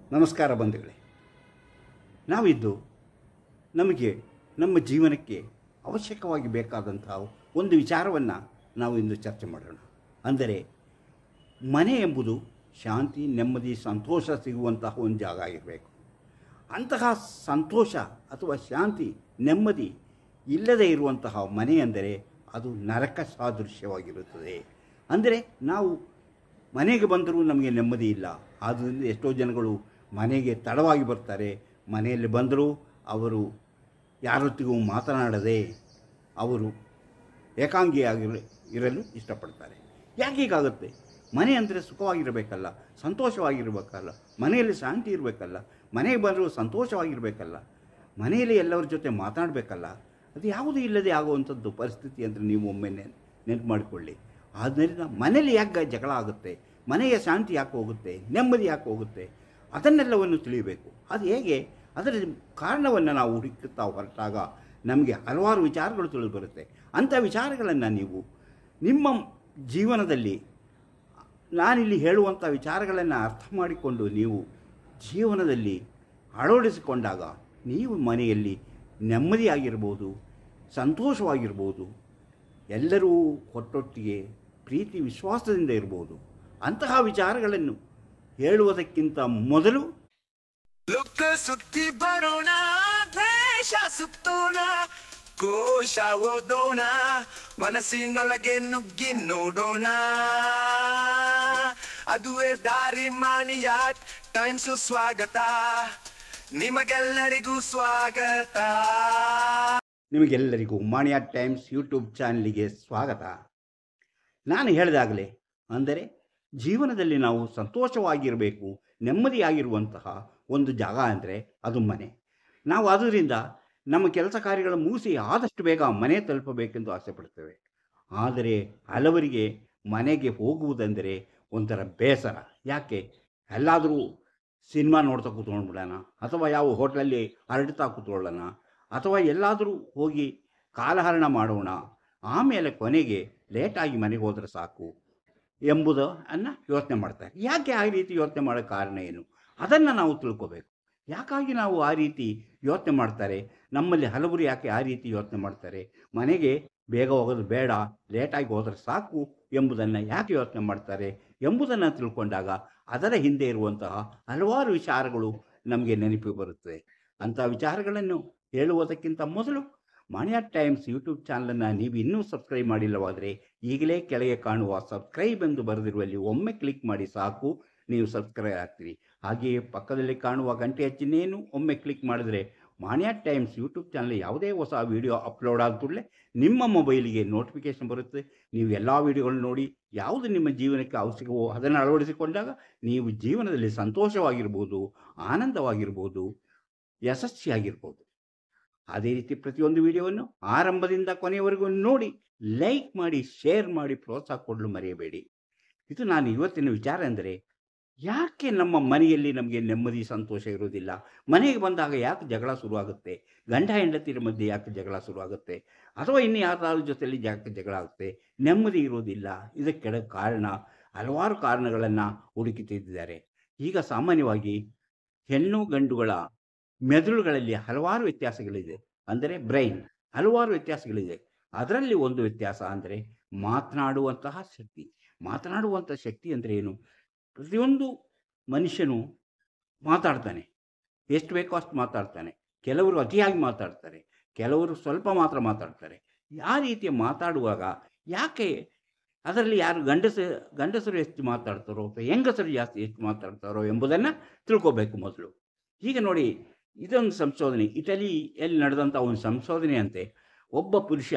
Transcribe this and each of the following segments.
ನಮಸ್ಕಾರ ಬಂಧುಗಳೇ ನಾವಿದ್ದು ನಮಗೆ ನಮ್ಮ ಜೀವನಕ್ಕೆ ಅವಶ್ಯಕವಾಗಿ ಬೇಕಾದಂತಹ ಒಂದು ವಿಚಾರವನ್ನು ನಾವು ಇಂದು ಚರ್ಚೆ ಮಾಡೋಣ ಅಂದರೆ ಮನೆ ಎಂಬುದು ಶಾಂತಿ ನೆಮ್ಮದಿ ಸಂತೋಷ ಸಿಗುವಂತಹ ಒಂದು ಜಾಗ ಆಗಿರಬೇಕು ಅಂತಹ ಸಂತೋಷ ಅಥವಾ ಶಾಂತಿ ನೆಮ್ಮದಿ ಇಲ್ಲದೆ ಇರುವಂತಹ ಮನೆ ಅಂದರೆ ಅದು ನರಕ ಸಾದೃಶ್ಯವಾಗಿರುತ್ತದೆ ಅಂದರೆ ನಾವು ಮನೆಗೆ ಬಂದರೂ ನಮಗೆ ನೆಮ್ಮದಿ ಇಲ್ಲ ಆದ್ದರಿಂದ ಎಷ್ಟೋ ಜನಗಳು ಮನೆಗೆ ತಡವಾಗಿ ಬರ್ತಾರೆ ಮನೆಯಲ್ಲಿ ಬಂದರೂ ಅವರು ಯಾರೊತ್ತಿಗೂ ಮಾತನಾಡದೆ ಅವರು ಏಕಾಂಗಿಯಾಗಿರ ಇರಲು ಇಷ್ಟಪಡ್ತಾರೆ ಯಾಕೆ ಹೀಗಾಗುತ್ತೆ ಮನೆ ಅಂದರೆ ಸುಖವಾಗಿರಬೇಕಲ್ಲ ಸಂತೋಷವಾಗಿರಬೇಕಲ್ಲ ಮನೆಯಲ್ಲಿ ಶಾಂತಿ ಇರಬೇಕಲ್ಲ ಮನೆಗೆ ಬಂದರೂ ಸಂತೋಷವಾಗಿರಬೇಕಲ್ಲ ಮನೆಯಲ್ಲಿ ಎಲ್ಲರ ಜೊತೆ ಮಾತನಾಡಬೇಕಲ್ಲ ಅದು ಯಾವುದೂ ಇಲ್ಲದೆ ಆಗುವಂಥದ್ದು ಪರಿಸ್ಥಿತಿ ಅಂದರೆ ನೀವು ಒಮ್ಮೆ ನೆನ್ ನೆನಪು ಮಾಡಿಕೊಳ್ಳಿ ಆದ್ದರಿಂದ ಮನೇಲಿ ಯಾಕೆ ಜಗಳ ಆಗುತ್ತೆ ಮನೆಯ ಶಾಂತಿ ಯಾಕೆ ಹೋಗುತ್ತೆ ನೆಮ್ಮದಿ ಯಾಕೆ ಹೋಗುತ್ತೆ ಅದನ್ನೆಲ್ಲವನ್ನು ತಿಳಿಯಬೇಕು ಅದು ಹೇಗೆ ಅದರ ಕಾರಣವನ್ನು ನಾವು ಹುಡುಕುತ್ತಾ ಹೊರಟಾಗ ನಮಗೆ ಹಲವಾರು ವಿಚಾರಗಳು ತಿಳಿದು ಬರುತ್ತೆ ಅಂಥ ವಿಚಾರಗಳನ್ನು ನೀವು ನಿಮ್ಮ ಜೀವನದಲ್ಲಿ ನಾನಿಲ್ಲಿ ಹೇಳುವಂಥ ವಿಚಾರಗಳನ್ನು ಅರ್ಥ ಮಾಡಿಕೊಂಡು ನೀವು ಜೀವನದಲ್ಲಿ ಅಳವಡಿಸಿಕೊಂಡಾಗ ನೀವು ಮನೆಯಲ್ಲಿ ನೆಮ್ಮದಿಯಾಗಿರ್ಬೋದು ಸಂತೋಷವಾಗಿರ್ಬೋದು ಎಲ್ಲರೂ ಒಟ್ಟೊಟ್ಟಿಗೆ ಪ್ರೀತಿ ವಿಶ್ವಾಸದಿಂದ ಇರ್ಬೋದು ಅಂತಹ ವಿಚಾರಗಳನ್ನು ಹೇಳುವುದಕ್ಕಿಂತ ಮೊದಲು ಲುಕ್ಕ ಸುತ್ತಿ ಬರೋಣ ದ್ವೇಷ ಸುತ್ತೋಣ ಕೋಶ ಓದೋಣ ಮನಸ್ಸಿನೊಳಗೆ ನುಗ್ಗಿ ನೋಡೋಣ ಅದುವೇ ದಾರಿ ಮಾಣಿಯ ಟೈಮ್ಸು ಸ್ವಾಗತ ನಿಮಗೆಲ್ಲರಿಗೂ ಸ್ವಾಗತ ನಿಮಗೆಲ್ಲರಿಗೂ ಮಾಣಿಯಾ ಟೈಮ್ಸ್ ಯೂಟ್ಯೂಬ್ ಚಾನಲಿಗೆ ಸ್ವಾಗತ ನಾನು ಹೇಳಿದಾಗಲೇ ಅಂದರೆ ಜೀವನದಲ್ಲಿ ನಾವು ಸಂತೋಷವಾಗಿರಬೇಕು ನೆಮ್ಮದಿಯಾಗಿರುವಂತಹ ಒಂದು ಜಾಗ ಅಂದರೆ ಅದು ಮನೆ ನಾವು ಅದರಿಂದ ನಮ್ಮ ಕೆಲಸ ಕಾರ್ಯಗಳ ಮುಗಿಸಿ ಆದಷ್ಟು ಬೇಗ ಮನೆ ತಲುಪಬೇಕೆಂದು ಆಸೆ ಪಡ್ತೇವೆ ಆದರೆ ಹಲವರಿಗೆ ಮನೆಗೆ ಹೋಗುವುದೆಂದರೆ ಒಂಥರ ಬೇಸರ ಯಾಕೆ ಎಲ್ಲಾದರೂ ಸಿನಿಮಾ ನೋಡ್ತಾ ಕೂತ್ಕೊಂಡ್ಬಿಡೋಣ ಅಥವಾ ಯಾವ ಹೋಟ್ಲಲ್ಲಿ ಹರಡ್ತಾ ಕೂತ್ಕೊಳ್ಳೋಣ ಅಥವಾ ಎಲ್ಲಾದರೂ ಹೋಗಿ ಕಾಲಹರಣ ಮಾಡೋಣ ಆಮೇಲೆ ಕೊನೆಗೆ ಲೇಟಾಗಿ ಮನೆಗೆ ಹೋದರೆ ಸಾಕು ಎಂಬುದನ್ನು ಯೋಚನೆ ಮಾಡ್ತಾರೆ ಯಾಕೆ ಆ ರೀತಿ ಯೋಚನೆ ಮಾಡೋ ಕಾರಣ ಏನು ಅದನ್ನು ನಾವು ತಿಳ್ಕೋಬೇಕು ಯಾಕಾಗಿ ನಾವು ಆ ರೀತಿ ಯೋಚನೆ ಮಾಡ್ತಾರೆ ನಮ್ಮಲ್ಲಿ ಹಲವರು ಯಾಕೆ ಆ ರೀತಿ ಯೋಚನೆ ಮಾಡ್ತಾರೆ ಮನೆಗೆ ಬೇಗ ಹೋಗೋದು ಬೇಡ ಲೇಟಾಗಿ ಹೋದರೆ ಸಾಕು ಎಂಬುದನ್ನು ಯಾಕೆ ಯೋಚನೆ ಮಾಡ್ತಾರೆ ಎಂಬುದನ್ನು ತಿಳ್ಕೊಂಡಾಗ ಅದರ ಹಿಂದೆ ಇರುವಂತಹ ಹಲವಾರು ವಿಚಾರಗಳು ನಮಗೆ ನೆನಪು ಬರುತ್ತದೆ ಅಂಥ ವಿಚಾರಗಳನ್ನು ಹೇಳುವುದಕ್ಕಿಂತ ಮೊದಲು ಮಾಣಿಯಾ ಟೈಮ್ಸ್ ಯೂಟ್ಯೂಬ್ ಚಾನಲನ್ನು ನೀವು ಇನ್ನೂ ಸಬ್ಸ್ಕ್ರೈಬ್ ಮಾಡಿಲ್ಲವಾದರೆ ಈಗಲೇ ಕೆಳಗೆ ಕಾಣುವ ಸಬ್ಸ್ಕ್ರೈಬ್ ಎಂದು ಬರೆದಿರುವಲ್ಲಿ ಒಮ್ಮೆ ಕ್ಲಿಕ್ ಮಾಡಿ ಸಾಕು ನೀವು ಸಬ್ಸ್ಕ್ರೈಬ್ ಆಗ್ತೀರಿ ಹಾಗೆಯೇ ಪಕ್ಕದಲ್ಲಿ ಕಾಣುವ ಗಂಟೆ ಚಿಹ್ನೆಯನ್ನು ಒಮ್ಮೆ ಕ್ಲಿಕ್ ಮಾಡಿದರೆ ಮಾಣಿಯಾ ಟೈಮ್ಸ್ ಯೂಟ್ಯೂಬ್ ಚಾನಲ್ ಯಾವುದೇ ಹೊಸ ವಿಡಿಯೋ ಅಪ್ಲೋಡ್ ಆದ ಕೂಡಲೇ ನಿಮ್ಮ ಮೊಬೈಲಿಗೆ ನೋಟಿಫಿಕೇಶನ್ ಬರುತ್ತೆ ನೀವು ಎಲ್ಲ ವಿಡಿಯೋಗಳನ್ನ ನೋಡಿ ಯಾವುದು ನಿಮ್ಮ ಜೀವನಕ್ಕೆ ಅವಶ್ಯಕವೋ ಅದನ್ನು ಅಳವಡಿಸಿಕೊಂಡಾಗ ನೀವು ಜೀವನದಲ್ಲಿ ಸಂತೋಷವಾಗಿರ್ಬೋದು ಆನಂದವಾಗಿರ್ಬೋದು ಯಶಸ್ವಿಯಾಗಿರ್ಬೋದು ಅದೇ ರೀತಿ ಪ್ರತಿಯೊಂದು ವಿಡಿಯೋವನ್ನು ಆರಂಭದಿಂದ ಕೊನೆಯವರೆಗೂ ನೋಡಿ ಲೈಕ್ ಮಾಡಿ ಶೇರ್ ಮಾಡಿ ಪ್ರೋತ್ಸಾಹ ಕೊಡಲು ಮರೆಯಬೇಡಿ ಇದು ನಾನು ಇವತ್ತಿನ ವಿಚಾರ ಅಂದರೆ ಯಾಕೆ ನಮ್ಮ ಮನೆಯಲ್ಲಿ ನಮಗೆ ನೆಮ್ಮದಿ ಸಂತೋಷ ಇರೋದಿಲ್ಲ ಮನೆಗೆ ಬಂದಾಗ ಯಾಕೆ ಜಗಳ ಶುರುವಾಗುತ್ತೆ ಗಂಡ ಹೆಂಡತಿರ ಮಧ್ಯೆ ಯಾಕೆ ಜಗಳ ಶುರುವಾಗುತ್ತೆ ಅಥವಾ ಇನ್ನು ಯಾರಾದ್ರ ಜೊತೆಯಲ್ಲಿ ಯಾಕೆ ಜಗಳ ಆಗುತ್ತೆ ನೆಮ್ಮದಿ ಇರೋದಿಲ್ಲ ಇದಕ್ಕೆ ಕಾರಣ ಹಲವಾರು ಕಾರಣಗಳನ್ನು ಹುಡುಕುತ್ತಿದ್ದಾರೆ ಈಗ ಸಾಮಾನ್ಯವಾಗಿ ಹೆಣ್ಣು ಗಂಡುಗಳ ಮೆದುಳುಗಳಲ್ಲಿ ಹಲವಾರು ವ್ಯತ್ಯಾಸಗಳಿದೆ ಅಂದರೆ ಬ್ರೈನ್ ಹಲವಾರು ವ್ಯತ್ಯಾಸಗಳಿದೆ ಅದರಲ್ಲಿ ಒಂದು ವ್ಯತ್ಯಾಸ ಅಂದರೆ ಮಾತನಾಡುವಂತಹ ಶಕ್ತಿ ಮಾತನಾಡುವಂಥ ಶಕ್ತಿ ಅಂದರೆ ಏನು ಪ್ರತಿಯೊಂದು ಮನುಷ್ಯನು ಮಾತಾಡ್ತಾನೆ ಎಷ್ಟು ಬೇಕೋ ಅಷ್ಟು ಮಾತಾಡ್ತಾನೆ ಕೆಲವರು ಅತಿಯಾಗಿ ಮಾತಾಡ್ತಾರೆ ಕೆಲವರು ಸ್ವಲ್ಪ ಮಾತ್ರ ಮಾತಾಡ್ತಾರೆ ಆ ರೀತಿಯ ಮಾತಾಡುವಾಗ ಯಾಕೆ ಅದರಲ್ಲಿ ಯಾರು ಗಂಡಸ ಗಂಡಸರು ಎಷ್ಟು ಮಾತಾಡ್ತಾರೋ ಅಥವಾ ಹೆಂಗಸರು ಜಾಸ್ತಿ ಎಷ್ಟು ಮಾತಾಡ್ತಾರೋ ಎಂಬುದನ್ನು ತಿಳ್ಕೋಬೇಕು ಮೊದಲು ಈಗ ನೋಡಿ ಇದೊಂದು ಸಂಶೋಧನೆ ಇಟಲಿಯಲ್ಲಿ ನಡೆದಂಥ ಒಂದು ಸಂಶೋಧನೆ ಅಂತೆ ಒಬ್ಬ ಪುರುಷ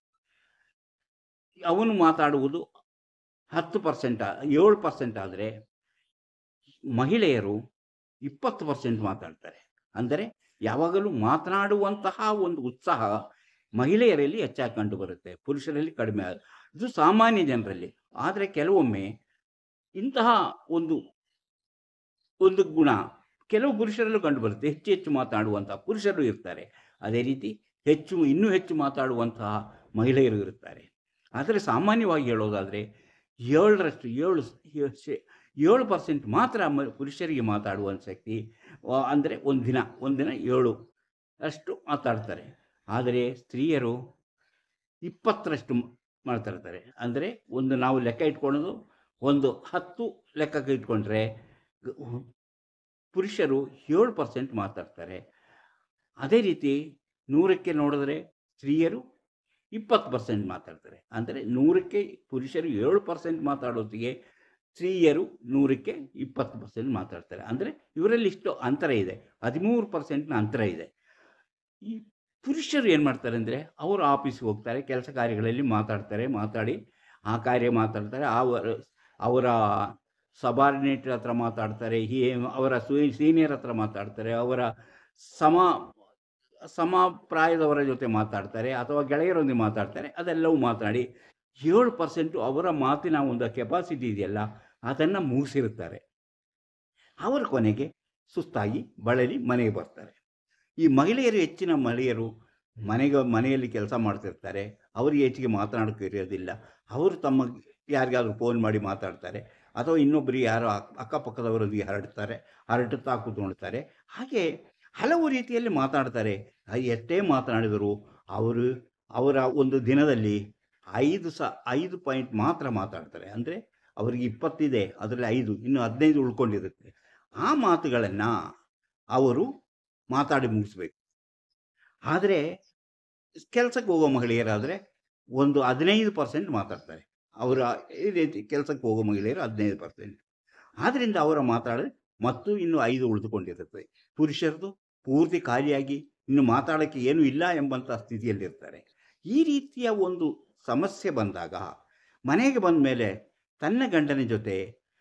ಅವನು ಮಾತಾಡುವುದು ಹತ್ತು ಪರ್ಸೆಂಟ್ ಏಳು ಪರ್ಸೆಂಟ್ ಆದರೆ ಮಹಿಳೆಯರು ಇಪ್ಪತ್ತು ಪರ್ಸೆಂಟ್ ಮಾತಾಡ್ತಾರೆ ಅಂದರೆ ಯಾವಾಗಲೂ ಮಾತನಾಡುವಂತಹ ಒಂದು ಉತ್ಸಾಹ ಮಹಿಳೆಯರಲ್ಲಿ ಹೆಚ್ಚಾಗಿ ಕಂಡು ಬರುತ್ತೆ ಪುರುಷರಲ್ಲಿ ಕಡಿಮೆ ಆಗ- ಇದು ಸಾಮಾನ್ಯ ಜನರಲ್ಲಿ ಆದರೆ ಕೆಲವೊಮ್ಮೆ ಇಂತಹ ಒಂದು ಒಂದು ಗುಣ ಕೆಲವು ಪುರುಷರಲ್ಲೂ ಕಂಡುಬರುತ್ತೆ ಹೆಚ್ಚು ಹೆಚ್ಚು ಮಾತನಾಡುವಂತಹ ಪುರುಷರು ಇರ್ತಾರೆ ಅದೇ ರೀತಿ ಹೆಚ್ಚು ಇನ್ನೂ ಹೆಚ್ಚು ಮಾತಾಡುವಂತಹ ಮಹಿಳೆಯರು ಇರುತ್ತಾರೆ ಆದರೆ ಸಾಮಾನ್ಯವಾಗಿ ಹೇಳೋದಾದರೆ ಏಳರಷ್ಟು ಏಳು ಏಳು ಶೇ- ಏಳು ಪರ್ಸೆಂಟ್ ಮಾತ್ರ ಮ ಪುರುಷರಿಗೆ ಮಾತಾಡುವಂಥ ಶಕ್ತಿ ಅಂದರೆ ಒಂದು ದಿನ ಒಂದು ದಿನ ಏಳು ಅಷ್ಟು ಮಾತಾಡ್ತಾರೆ ಆದರೆ ಸ್ತ್ರೀಯರು ಇಪ್ಪತ್ತರಷ್ಟು ಮ- ಮಾತಾಡ್ತಾರೆ ಅಂದರೆ ಒಂದು ನಾವು ಲೆಕ್ಕ ಇಟ್ಕೊಳ್ಳೋದು ಒಂದು ಹತ್ತು ಲೆಕ್ಕಕ್ಕೆ ಇಟ್ಕೊಂಡ್ರೆ ಗ- ಪುರುಷರು ಏಳು ಪರ್ಸೆಂಟ್ ಮಾತಾಡ್ತಾರೆ ಅದೇ ರೀತಿ ನೂರಕ್ಕೆ ನೋಡಿದ್ರೆ ಸ್ತ್ರೀಯರು ಇಪ್ಪತ್ತು ಪರ್ಸೆಂಟ್ ಮಾತಾಡ್ತಾರೆ ಅಂದರೆ ನೂರಕ್ಕೆ ಪುರುಷರು ಏಳು ಪರ್ಸೆಂಟ್ ಮಾತಾಡೋತ್ತಿಗೆ ಸ್ತ್ರೀಯರು ನೂರಕ್ಕೆ ಇಪ್ಪತ್ತು ಪರ್ಸೆಂಟ್ ಮಾತಾಡ್ತಾರೆ ಅಂದರೆ ಇವರಲ್ಲಿ ಇಷ್ಟು ಅಂತರ ಇದೆ ಹದಿಮೂರು ಪರ್ಸೆಂಟ್ನ ಅಂತರ ಇದೆ ಈ ಪುರುಷರು ಏನು ಮಾಡ್ತಾರೆ ಅಂದರೆ ಅವರು ಆಫೀಸ್ಗೆ ಹೋಗ್ತಾರೆ ಕೆಲಸ ಕಾರ್ಯಗಳಲ್ಲಿ ಮಾತಾಡ್ತಾರೆ ಮಾತಾಡಿ ಆ ಕಾರ್ಯ ಮಾತಾಡ್ತಾರೆ ಅವರ ಅವರ ಸಬಾರ್ಡಿನೇಟ್ ಹತ್ರ ಮಾತಾಡ್ತಾರೆ ಹೀ ಅವರ ಸೀನಿಯರ್ ಹತ್ರ ಮಾತಾಡ್ತಾರೆ ಅವರ ಸಮ ಸಮಪ್ರಾಯದವರ ಜೊತೆ ಮಾತಾಡ್ತಾರೆ ಅಥವಾ ಗೆಳೆಯರೊಂದಿಗೆ ಮಾತಾಡ್ತಾರೆ ಅದೆಲ್ಲವೂ ಮಾತಾಡಿ ಏಳು ಪರ್ಸೆಂಟು ಅವರ ಮಾತಿನ ಒಂದು ಕೆಪಾಸಿಟಿ ಇದೆಯಲ್ಲ ಅದನ್ನು ಮುಗಿಸಿರುತ್ತಾರೆ ಅವರ ಕೊನೆಗೆ ಸುಸ್ತಾಗಿ ಬಳಲಿ ಮನೆಗೆ ಬರ್ತಾರೆ ಈ ಮಹಿಳೆಯರು ಹೆಚ್ಚಿನ ಮಹಿಳೆಯರು ಮನೆಗೆ ಮನೆಯಲ್ಲಿ ಕೆಲಸ ಮಾಡ್ತಿರ್ತಾರೆ ಅವರಿಗೆ ಹೆಚ್ಚಿಗೆ ಮಾತನಾಡೋಕ್ಕೆ ಇರೋದಿಲ್ಲ ಅವರು ತಮ್ಮ ಯಾರಿಗಾದ್ರೂ ಫೋನ್ ಮಾಡಿ ಮಾತಾಡ್ತಾರೆ ಅಥವಾ ಇನ್ನೊಬ್ಬರಿಗೆ ಯಾರೋ ಅಕ್- ಅಕ್ಕಪಕ್ಕದವರೊಂದಿಗೆ ಹರಡ್ತಾರೆ ಹರಡುತ್ತಾ ಕೂತ್ಕೊಳ್ತಾರೆ ಹಾಗೆ ಹಲವು ರೀತಿಯಲ್ಲಿ ಮಾತಾಡ್ತಾರೆ ಆ ಎಷ್ಟೇ ಮಾತನಾಡಿದರೂ ಅವರು ಅವರ ಒಂದು ದಿನದಲ್ಲಿ ಐದು ಸ ಐದು ಪಾಯಿಂಟ್ ಮಾತ್ರ ಮಾತಾಡ್ತಾರೆ ಅಂದರೆ ಅವರಿಗೆ ಇಪ್ಪತ್ತಿದೆ ಅದರಲ್ಲಿ ಐದು ಇನ್ನು ಹದಿನೈದು ಉಳ್ಕೊಂಡಿರುತ್ತೆ ಆ ಮಾತುಗಳನ್ನು ಅವರು ಮಾತಾಡಿ ಮುಗಿಸ್ಬೇಕು ಆದರೆ ಕೆಲಸಕ್ಕೆ ಹೋಗೋ ಮಹಿಳೆಯರಾದರೆ ಒಂದು ಹದಿನೈದು ಪರ್ಸೆಂಟ್ ಮಾತಾಡ್ತಾರೆ ಅವರ ಈ ರೀತಿ ಕೆಲಸಕ್ಕೆ ಹೋಗೋ ಮಹಿಳೆಯರು ಹದಿನೈದು ಪರ್ಸೆಂಟ್ ಆದ್ದರಿಂದ ಅವರ ಮಾತಾಡಿದ್ರೆ ಮತ್ತು ಇನ್ನು ಐದು ಉಳಿದುಕೊಂಡಿರುತ್ತೆ ಪುರುಷರದು ಪೂರ್ತಿ ಖಾಲಿಯಾಗಿ ಇನ್ನು ಮಾತಾಡೋಕ್ಕೆ ಏನೂ ಇಲ್ಲ ಎಂಬಂಥ ಸ್ಥಿತಿಯಲ್ಲಿರ್ತಾರೆ ಈ ರೀತಿಯ ಒಂದು ಸಮಸ್ಯೆ ಬಂದಾಗ ಮನೆಗೆ ಬಂದ ಮೇಲೆ ತನ್ನ ಗಂಡನ ಜೊತೆ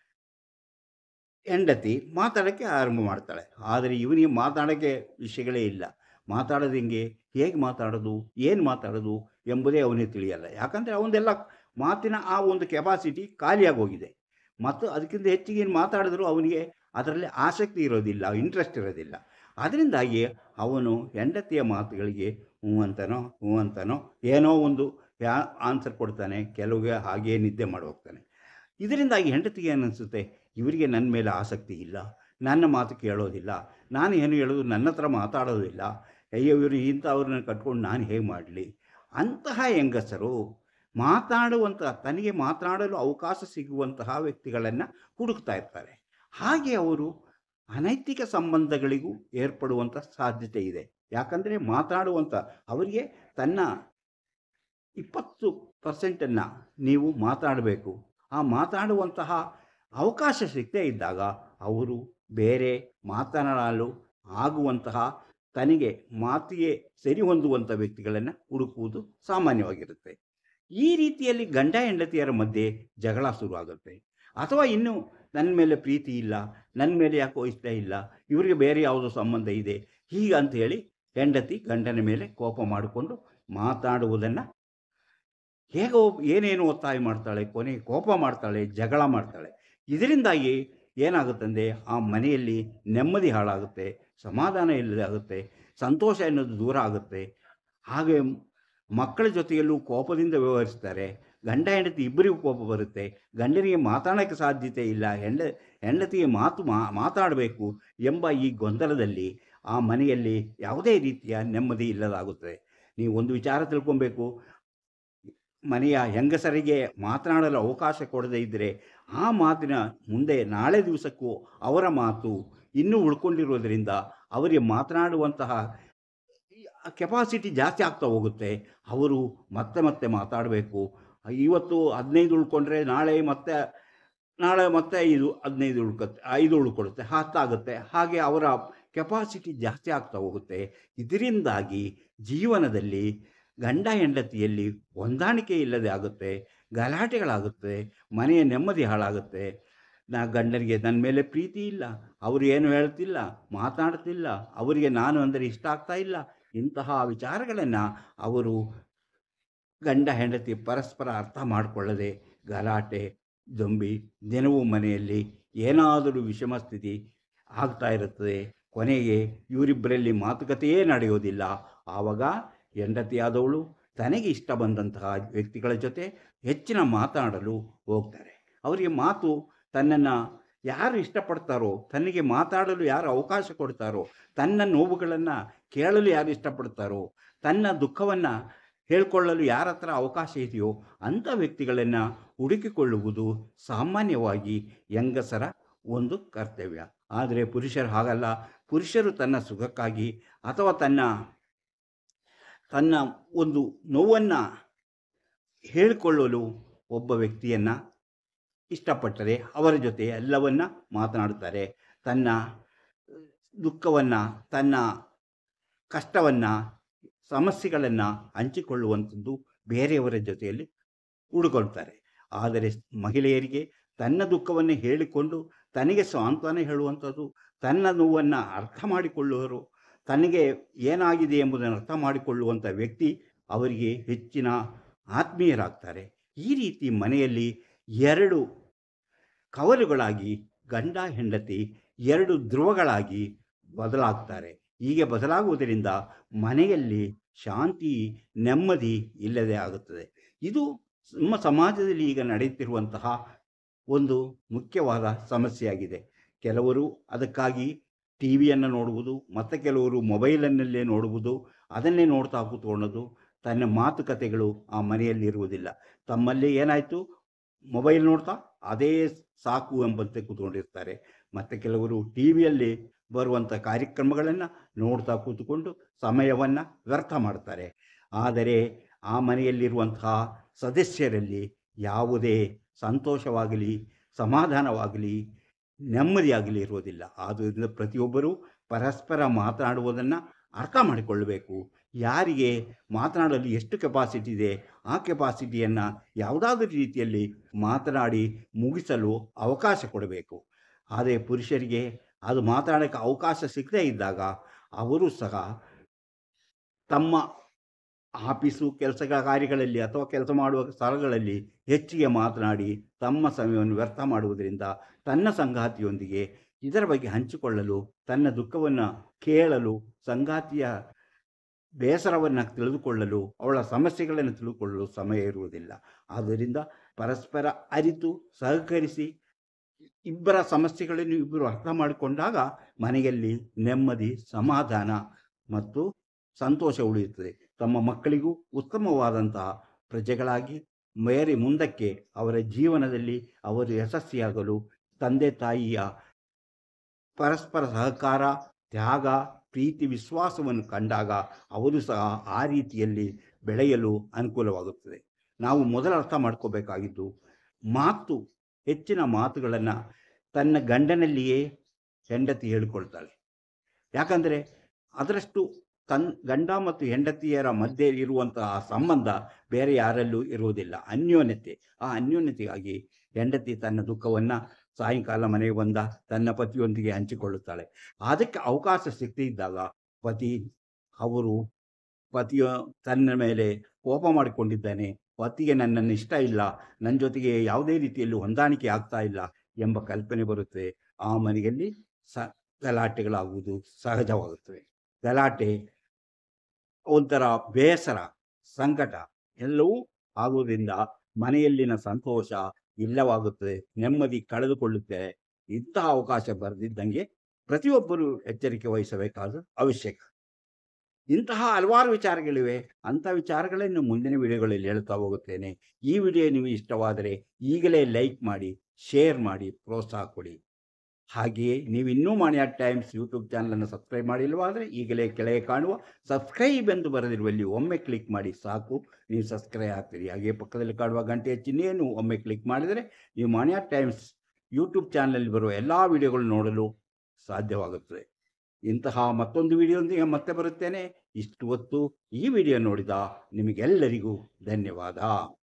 ಹೆಂಡತಿ ಮಾತಾಡೋಕ್ಕೆ ಆರಂಭ ಮಾಡ್ತಾಳೆ ಆದರೆ ಇವನಿಗೆ ಮಾತಾಡೋಕ್ಕೆ ವಿಷಯಗಳೇ ಇಲ್ಲ ಮಾತಾಡೋದು ಹೆಂಗೆ ಹೇಗೆ ಮಾತಾಡೋದು ಏನು ಮಾತಾಡೋದು ಎಂಬುದೇ ಅವನಿಗೆ ತಿಳಿಯಲ್ಲ ಯಾಕಂದರೆ ಅವನದೆಲ್ಲ ಮಾತಿನ ಆ ಒಂದು ಕೆಪಾಸಿಟಿ ಖಾಲಿಯಾಗಿ ಹೋಗಿದೆ ಮತ್ತು ಅದಕ್ಕಿಂತ ಹೆಚ್ಚಿಗೆ ಏನು ಮಾತಾಡಿದ್ರು ಅವನಿಗೆ ಅದರಲ್ಲಿ ಆಸಕ್ತಿ ಇರೋದಿಲ್ಲ ಇಂಟ್ರೆಸ್ಟ್ ಇರೋದಿಲ್ಲ ಅದರಿಂದಾಗಿ ಅವನು ಹೆಂಡತಿಯ ಮಾತುಗಳಿಗೆ ಹ್ಞೂ ಅಂತನೋ ಹ್ಞೂ ಅಂತನೋ ಏನೋ ಒಂದು ಯಾ ಆನ್ಸರ್ ಕೊಡ್ತಾನೆ ಕೆಲವಿಗೆ ಹಾಗೇ ನಿದ್ದೆ ಮಾಡಿ ಹೋಗ್ತಾನೆ ಇದರಿಂದಾಗಿ ಹೆಂಡತಿಗೆ ಏನನ್ಸುತ್ತೆ ಇವರಿಗೆ ನನ್ನ ಮೇಲೆ ಆಸಕ್ತಿ ಇಲ್ಲ ನನ್ನ ಮಾತು ಕೇಳೋದಿಲ್ಲ ನಾನು ಏನು ಹೇಳೋದು ನನ್ನ ಹತ್ರ ಮಾತಾಡೋದಿಲ್ಲ ಅಯ್ಯೋ ಇವರು ಇಂಥವ್ರನ್ನ ಕಟ್ಕೊಂಡು ನಾನು ಹೇಗೆ ಮಾಡಲಿ ಅಂತಹ ಹೆಂಗಸರು ಮಾತಾಡುವಂತಹ ತನಗೆ ಮಾತನಾಡಲು ಅವಕಾಶ ಸಿಗುವಂತಹ ವ್ಯಕ್ತಿಗಳನ್ನು ಹುಡುಕ್ತಾ ಇರ್ತಾರೆ ಹಾಗೆ ಅವರು ಅನೈತಿಕ ಸಂಬಂಧಗಳಿಗೂ ಏರ್ಪಡುವಂಥ ಸಾಧ್ಯತೆ ಇದೆ ಯಾಕಂದರೆ ಮಾತಾಡುವಂಥ ಅವರಿಗೆ ತನ್ನ ಇಪ್ಪತ್ತು ಪರ್ಸೆಂಟನ್ನು ನೀವು ಮಾತಾಡಬೇಕು ಆ ಮಾತಾಡುವಂತಹ ಅವಕಾಶ ಸಿಗದೇ ಇದ್ದಾಗ ಅವರು ಬೇರೆ ಮಾತನಾಡಲು ಆಗುವಂತಹ ತನಗೆ ಮಾತಿಗೆ ಸರಿ ಹೊಂದುವಂಥ ವ್ಯಕ್ತಿಗಳನ್ನು ಹುಡುಕುವುದು ಸಾಮಾನ್ಯವಾಗಿರುತ್ತೆ ಈ ರೀತಿಯಲ್ಲಿ ಗಂಡ ಹೆಂಡತಿಯರ ಮಧ್ಯೆ ಜಗಳ ಶುರುವಾಗುತ್ತೆ ಅಥವಾ ಇನ್ನು ನನ್ನ ಮೇಲೆ ಪ್ರೀತಿ ಇಲ್ಲ ನನ್ನ ಮೇಲೆ ಯಾಕೋ ಇಷ್ಟ ಇಲ್ಲ ಇವರಿಗೆ ಬೇರೆ ಯಾವುದೋ ಸಂಬಂಧ ಇದೆ ಹೀಗೆ ಅಂತೇಳಿ ಹೆಂಡತಿ ಗಂಡನ ಮೇಲೆ ಕೋಪ ಮಾಡಿಕೊಂಡು ಮಾತಾಡುವುದನ್ನು ಹೇಗೋ ಏನೇನು ಒತ್ತಾಯ ಮಾಡ್ತಾಳೆ ಕೊನೆಗೆ ಕೋಪ ಮಾಡ್ತಾಳೆ ಜಗಳ ಮಾಡ್ತಾಳೆ ಇದರಿಂದಾಗಿ ಏನಾಗುತ್ತಂದರೆ ಆ ಮನೆಯಲ್ಲಿ ನೆಮ್ಮದಿ ಹಾಳಾಗುತ್ತೆ ಸಮಾಧಾನ ಇಲ್ಲದೆ ಆಗುತ್ತೆ ಸಂತೋಷ ಎನ್ನುವುದು ದೂರ ಆಗುತ್ತೆ ಹಾಗೆ ಮಕ್ಕಳ ಜೊತೆಯಲ್ಲೂ ಕೋಪದಿಂದ ವ್ಯವಹರಿಸ್ತಾರೆ ಗಂಡ ಹೆಂಡತಿ ಇಬ್ಬರಿಗೂ ಕೋಪ ಬರುತ್ತೆ ಗಂಡನಿಗೆ ಮಾತಾಡೋಕ್ಕೆ ಸಾಧ್ಯತೆ ಇಲ್ಲ ಹೆಂಡ ಹೆಂಡತಿಗೆ ಮಾತು ಮಾ ಮಾತಾಡಬೇಕು ಎಂಬ ಈ ಗೊಂದಲದಲ್ಲಿ ಆ ಮನೆಯಲ್ಲಿ ಯಾವುದೇ ರೀತಿಯ ನೆಮ್ಮದಿ ಇಲ್ಲದಾಗುತ್ತದೆ ನೀವು ಒಂದು ವಿಚಾರ ತಿಳ್ಕೊಬೇಕು ಮನೆಯ ಹೆಂಗಸರಿಗೆ ಮಾತನಾಡಲು ಅವಕಾಶ ಕೊಡದೇ ಇದ್ದರೆ ಆ ಮಾತಿನ ಮುಂದೆ ನಾಳೆ ದಿವಸಕ್ಕೂ ಅವರ ಮಾತು ಇನ್ನೂ ಉಳ್ಕೊಂಡಿರೋದ್ರಿಂದ ಅವರಿಗೆ ಮಾತನಾಡುವಂತಹ ಕೆಪಾಸಿಟಿ ಜಾಸ್ತಿ ಆಗ್ತಾ ಹೋಗುತ್ತೆ ಅವರು ಮತ್ತೆ ಮತ್ತೆ ಮಾತಾಡಬೇಕು ಇವತ್ತು ಹದಿನೈದು ಉಳ್ಕೊಂಡ್ರೆ ನಾಳೆ ಮತ್ತೆ ನಾಳೆ ಮತ್ತೆ ಐದು ಹದಿನೈದು ಉಳ್ಕೊತ್ತೆ ಐದು ಉಳ್ಕೊಡುತ್ತೆ ಹತ್ತಾಗುತ್ತೆ ಹಾಗೆ ಅವರ ಕೆಪಾಸಿಟಿ ಜಾಸ್ತಿ ಆಗ್ತಾ ಹೋಗುತ್ತೆ ಇದರಿಂದಾಗಿ ಜೀವನದಲ್ಲಿ ಗಂಡ ಹೆಂಡತಿಯಲ್ಲಿ ಹೊಂದಾಣಿಕೆ ಇಲ್ಲದೆ ಆಗುತ್ತೆ ಗಲಾಟೆಗಳಾಗುತ್ತೆ ಮನೆಯ ನೆಮ್ಮದಿ ಹಾಳಾಗುತ್ತೆ ನಾ ಗಂಡನಿಗೆ ನನ್ನ ಮೇಲೆ ಪ್ರೀತಿ ಇಲ್ಲ ಅವರು ಏನು ಹೇಳ್ತಿಲ್ಲ ಮಾತಾಡ್ತಿಲ್ಲ ಅವರಿಗೆ ನಾನು ಅಂದರೆ ಇಷ್ಟ ಆಗ್ತಾ ಇಲ್ಲ ಇಂತಹ ವಿಚಾರಗಳನ್ನು ಅವರು ಗಂಡ ಹೆಂಡತಿ ಪರಸ್ಪರ ಅರ್ಥ ಮಾಡಿಕೊಳ್ಳದೆ ಗಲಾಟೆ ದೊಂಬಿ ದಿನವೂ ಮನೆಯಲ್ಲಿ ಏನಾದರೂ ವಿಷಮ ಸ್ಥಿತಿ ಆಗ್ತಾ ಇರುತ್ತದೆ ಕೊನೆಗೆ ಇವರಿಬ್ಬರಲ್ಲಿ ಮಾತುಕತೆಯೇ ನಡೆಯೋದಿಲ್ಲ ಆವಾಗ ಹೆಂಡತಿಯಾದವಳು ತನಗೆ ಇಷ್ಟ ಬಂದಂತಹ ವ್ಯಕ್ತಿಗಳ ಜೊತೆ ಹೆಚ್ಚಿನ ಮಾತನಾಡಲು ಹೋಗ್ತಾರೆ ಅವರಿಗೆ ಮಾತು ತನ್ನನ್ನು ಯಾರು ಇಷ್ಟಪಡ್ತಾರೋ ತನಗೆ ಮಾತಾಡಲು ಯಾರು ಅವಕಾಶ ಕೊಡ್ತಾರೋ ತನ್ನ ನೋವುಗಳನ್ನು ಕೇಳಲು ಯಾರು ಇಷ್ಟಪಡ್ತಾರೋ ತನ್ನ ದುಃಖವನ್ನು ಹೇಳ್ಕೊಳ್ಳಲು ಯಾರ ಹತ್ರ ಅವಕಾಶ ಇದೆಯೋ ಅಂಥ ವ್ಯಕ್ತಿಗಳನ್ನು ಹುಡುಕಿಕೊಳ್ಳುವುದು ಸಾಮಾನ್ಯವಾಗಿ ಹೆಂಗಸರ ಒಂದು ಕರ್ತವ್ಯ ಆದರೆ ಪುರುಷರು ಹಾಗಲ್ಲ ಪುರುಷರು ತನ್ನ ಸುಖಕ್ಕಾಗಿ ಅಥವಾ ತನ್ನ ತನ್ನ ಒಂದು ನೋವನ್ನು ಹೇಳಿಕೊಳ್ಳಲು ಒಬ್ಬ ವ್ಯಕ್ತಿಯನ್ನು ಇಷ್ಟಪಟ್ಟರೆ ಅವರ ಜೊತೆ ಎಲ್ಲವನ್ನ ಮಾತನಾಡುತ್ತಾರೆ ತನ್ನ ದುಃಖವನ್ನು ತನ್ನ ಕಷ್ಟವನ್ನು ಸಮಸ್ಯೆಗಳನ್ನು ಹಂಚಿಕೊಳ್ಳುವಂಥದ್ದು ಬೇರೆಯವರ ಜೊತೆಯಲ್ಲಿ ಹುಡುಕೊಳ್ತಾರೆ ಆದರೆ ಮಹಿಳೆಯರಿಗೆ ತನ್ನ ದುಃಖವನ್ನು ಹೇಳಿಕೊಂಡು ತನಗೆ ಸಾಂತ್ವನ ಹೇಳುವಂಥದ್ದು ತನ್ನ ನೋವನ್ನು ಅರ್ಥ ಮಾಡಿಕೊಳ್ಳುವರು ತನಗೆ ಏನಾಗಿದೆ ಎಂಬುದನ್ನು ಅರ್ಥ ಮಾಡಿಕೊಳ್ಳುವಂಥ ವ್ಯಕ್ತಿ ಅವರಿಗೆ ಹೆಚ್ಚಿನ ಆತ್ಮೀಯರಾಗ್ತಾರೆ ಈ ರೀತಿ ಮನೆಯಲ್ಲಿ ಎರಡು ಕವಲುಗಳಾಗಿ ಗಂಡ ಹೆಂಡತಿ ಎರಡು ಧ್ರುವಗಳಾಗಿ ಬದಲಾಗ್ತಾರೆ ಹೀಗೆ ಬದಲಾಗುವುದರಿಂದ ಮನೆಯಲ್ಲಿ ಶಾಂತಿ ನೆಮ್ಮದಿ ಇಲ್ಲದೆ ಆಗುತ್ತದೆ ಇದು ನಮ್ಮ ಸಮಾಜದಲ್ಲಿ ಈಗ ನಡೆಯುತ್ತಿರುವಂತಹ ಒಂದು ಮುಖ್ಯವಾದ ಸಮಸ್ಯೆಯಾಗಿದೆ ಕೆಲವರು ಅದಕ್ಕಾಗಿ ಟಿ ವಿಯನ್ನು ನೋಡುವುದು ಮತ್ತು ಕೆಲವರು ಮೊಬೈಲನ್ನಲ್ಲೇ ನೋಡುವುದು ಅದನ್ನೇ ನೋಡ್ತಾ ಕೂತ್ಕೊಳ್ಳೋದು ತನ್ನ ಮಾತುಕತೆಗಳು ಆ ಮನೆಯಲ್ಲಿ ಇರುವುದಿಲ್ಲ ತಮ್ಮಲ್ಲಿ ಏನಾಯಿತು ಮೊಬೈಲ್ ನೋಡ್ತಾ ಅದೇ ಸಾಕು ಎಂಬಂತೆ ಕೂತ್ಕೊಂಡಿರ್ತಾರೆ ಮತ್ತು ಕೆಲವರು ಟಿ ವಿಯಲ್ಲಿ ಬರುವಂಥ ಕಾರ್ಯಕ್ರಮಗಳನ್ನು ನೋಡ್ತಾ ಕೂತ್ಕೊಂಡು ಸಮಯವನ್ನು ವ್ಯರ್ಥ ಮಾಡ್ತಾರೆ ಆದರೆ ಆ ಮನೆಯಲ್ಲಿರುವಂತಹ ಸದಸ್ಯರಲ್ಲಿ ಯಾವುದೇ ಸಂತೋಷವಾಗಲಿ ಸಮಾಧಾನವಾಗಲಿ ನೆಮ್ಮದಿಯಾಗಲಿ ಇರುವುದಿಲ್ಲ ಆದ್ದರಿಂದ ಪ್ರತಿಯೊಬ್ಬರೂ ಪರಸ್ಪರ ಮಾತನಾಡುವುದನ್ನು ಅರ್ಥ ಮಾಡಿಕೊಳ್ಳಬೇಕು ಯಾರಿಗೆ ಮಾತನಾಡಲು ಎಷ್ಟು ಕೆಪಾಸಿಟಿ ಇದೆ ಆ ಕೆಪಾಸಿಟಿಯನ್ನು ಯಾವುದಾದ್ರೂ ರೀತಿಯಲ್ಲಿ ಮಾತನಾಡಿ ಮುಗಿಸಲು ಅವಕಾಶ ಕೊಡಬೇಕು ಆದರೆ ಪುರುಷರಿಗೆ ಅದು ಮಾತನಾಡೋಕ್ಕೆ ಅವಕಾಶ ಸಿಗದೇ ಇದ್ದಾಗ ಅವರು ಸಹ ತಮ್ಮ ಆಫೀಸು ಕೆಲಸಗಳ ಕಾರ್ಯಗಳಲ್ಲಿ ಅಥವಾ ಕೆಲಸ ಮಾಡುವ ಸ್ಥಳಗಳಲ್ಲಿ ಹೆಚ್ಚಿಗೆ ಮಾತನಾಡಿ ತಮ್ಮ ಸಮಯವನ್ನು ವ್ಯರ್ಥ ಮಾಡುವುದರಿಂದ ತನ್ನ ಸಂಗಾತಿಯೊಂದಿಗೆ ಇದರ ಬಗ್ಗೆ ಹಂಚಿಕೊಳ್ಳಲು ತನ್ನ ದುಃಖವನ್ನು ಕೇಳಲು ಸಂಗಾತಿಯ ಬೇಸರವನ್ನು ತಿಳಿದುಕೊಳ್ಳಲು ಅವಳ ಸಮಸ್ಯೆಗಳನ್ನು ತಿಳಿದುಕೊಳ್ಳಲು ಸಮಯ ಇರುವುದಿಲ್ಲ ಆದ್ದರಿಂದ ಪರಸ್ಪರ ಅರಿತು ಸಹಕರಿಸಿ ಇಬ್ಬರ ಸಮಸ್ಯೆಗಳನ್ನು ಇಬ್ಬರು ಅರ್ಥ ಮಾಡಿಕೊಂಡಾಗ ಮನೆಯಲ್ಲಿ ನೆಮ್ಮದಿ ಸಮಾಧಾನ ಮತ್ತು ಸಂತೋಷ ಉಳಿಯುತ್ತದೆ ತಮ್ಮ ಮಕ್ಕಳಿಗೂ ಉತ್ತಮವಾದಂತಹ ಪ್ರಜೆಗಳಾಗಿ ಮೇರೆ ಮುಂದಕ್ಕೆ ಅವರ ಜೀವನದಲ್ಲಿ ಅವರು ಯಶಸ್ವಿಯಾಗಲು ತಂದೆ ತಾಯಿಯ ಪರಸ್ಪರ ಸಹಕಾರ ತ್ಯಾಗ ಪ್ರೀತಿ ವಿಶ್ವಾಸವನ್ನು ಕಂಡಾಗ ಅವರು ಸಹ ಆ ರೀತಿಯಲ್ಲಿ ಬೆಳೆಯಲು ಅನುಕೂಲವಾಗುತ್ತದೆ ನಾವು ಮೊದಲು ಅರ್ಥ ಮಾಡ್ಕೋಬೇಕಾಗಿದ್ದು ಮಾತು ಹೆಚ್ಚಿನ ಮಾತುಗಳನ್ನು ತನ್ನ ಗಂಡನಲ್ಲಿಯೇ ಹೆಂಡತಿ ಹೇಳಿಕೊಳ್ತಾಳೆ ಯಾಕಂದರೆ ಅದರಷ್ಟು ತನ್ ಗಂಡ ಮತ್ತು ಹೆಂಡತಿಯರ ಮಧ್ಯೆ ಇರುವಂತಹ ಸಂಬಂಧ ಬೇರೆ ಯಾರಲ್ಲೂ ಇರುವುದಿಲ್ಲ ಅನ್ಯೋನ್ಯತೆ ಆ ಅನ್ಯೋನ್ಯತೆಗಾಗಿ ಹೆಂಡತಿ ತನ್ನ ದುಃಖವನ್ನು ಸಾಯಂಕಾಲ ಮನೆಗೆ ಬಂದ ತನ್ನ ಪತಿಯೊಂದಿಗೆ ಹಂಚಿಕೊಳ್ಳುತ್ತಾಳೆ ಅದಕ್ಕೆ ಅವಕಾಶ ಸಿಗ್ತಿದ್ದಾಗ ಪತಿ ಅವರು ಪತಿಯ ತನ್ನ ಮೇಲೆ ಕೋಪ ಮಾಡಿಕೊಂಡಿದ್ದಾನೆ ಪತಿಗೆ ನನ್ನನ್ನು ಇಷ್ಟ ಇಲ್ಲ ನನ್ನ ಜೊತೆಗೆ ಯಾವುದೇ ರೀತಿಯಲ್ಲಿ ಹೊಂದಾಣಿಕೆ ಆಗ್ತಾ ಇಲ್ಲ ಎಂಬ ಕಲ್ಪನೆ ಬರುತ್ತೆ ಆ ಮನೆಯಲ್ಲಿ ಸ ಗಲಾಟೆಗಳಾಗುವುದು ಸಹಜವಾಗುತ್ತವೆ ಗಲಾಟೆ ಒಂಥರ ಬೇಸರ ಸಂಕಟ ಎಲ್ಲವೂ ಆಗುವುದರಿಂದ ಮನೆಯಲ್ಲಿನ ಸಂತೋಷ ಇಲ್ಲವಾಗುತ್ತದೆ ನೆಮ್ಮದಿ ಕಳೆದುಕೊಳ್ಳುತ್ತದೆ ಇಂತಹ ಅವಕಾಶ ಬರೆದಿದ್ದಂಗೆ ಪ್ರತಿಯೊಬ್ಬರೂ ಎಚ್ಚರಿಕೆ ವಹಿಸಬೇಕಾದ ಅವಶ್ಯಕ ಇಂತಹ ಹಲವಾರು ವಿಚಾರಗಳಿವೆ ಅಂಥ ವಿಚಾರಗಳನ್ನು ಮುಂದಿನ ವಿಡಿಯೋಗಳಲ್ಲಿ ಹೇಳ್ತಾ ಹೋಗುತ್ತೇನೆ ಈ ವಿಡಿಯೋ ನೀವು ಇಷ್ಟವಾದರೆ ಈಗಲೇ ಲೈಕ್ ಮಾಡಿ ಶೇರ್ ಮಾಡಿ ಪ್ರೋತ್ಸಾಹ ಕೊಡಿ ಹಾಗೆಯೇ ನೀವು ಇನ್ನೂ ಮಾಣಿಯಾ ಟೈಮ್ಸ್ ಯೂಟ್ಯೂಬ್ ಚಾನಲನ್ನು ಸಬ್ಸ್ಕ್ರೈಬ್ ಮಾಡಿಲ್ಲವಾದರೆ ಈಗಲೇ ಕೆಳಗೆ ಕಾಣುವ ಸಬ್ಸ್ಕ್ರೈಬ್ ಎಂದು ಬರೆದಿರುವಲ್ಲಿ ಒಮ್ಮೆ ಕ್ಲಿಕ್ ಮಾಡಿ ಸಾಕು ನೀವು ಸಬ್ಸ್ಕ್ರೈಬ್ ಆಗ್ತೀರಿ ಹಾಗೆ ಪಕ್ಕದಲ್ಲಿ ಕಾಣುವ ಗಂಟೆಯ ಚಿಹ್ನೆಯನ್ನು ಒಮ್ಮೆ ಕ್ಲಿಕ್ ಮಾಡಿದರೆ ನೀವು ಮಾಣಿಯಾ ಟೈಮ್ಸ್ ಯೂಟ್ಯೂಬ್ ಚಾನಲಲ್ಲಿ ಬರುವ ಎಲ್ಲ ವಿಡಿಯೋಗಳು ನೋಡಲು ಸಾಧ್ಯವಾಗುತ್ತದೆ ಇಂತಹ ಮತ್ತೊಂದು ವಿಡಿಯೋದೊಂದಿಗೆ ಮತ್ತೆ ಬರುತ್ತೇನೆ ಇಷ್ಟು ಹೊತ್ತು ಈ ವಿಡಿಯೋ ನೋಡಿದ ನಿಮಗೆಲ್ಲರಿಗೂ ಧನ್ಯವಾದ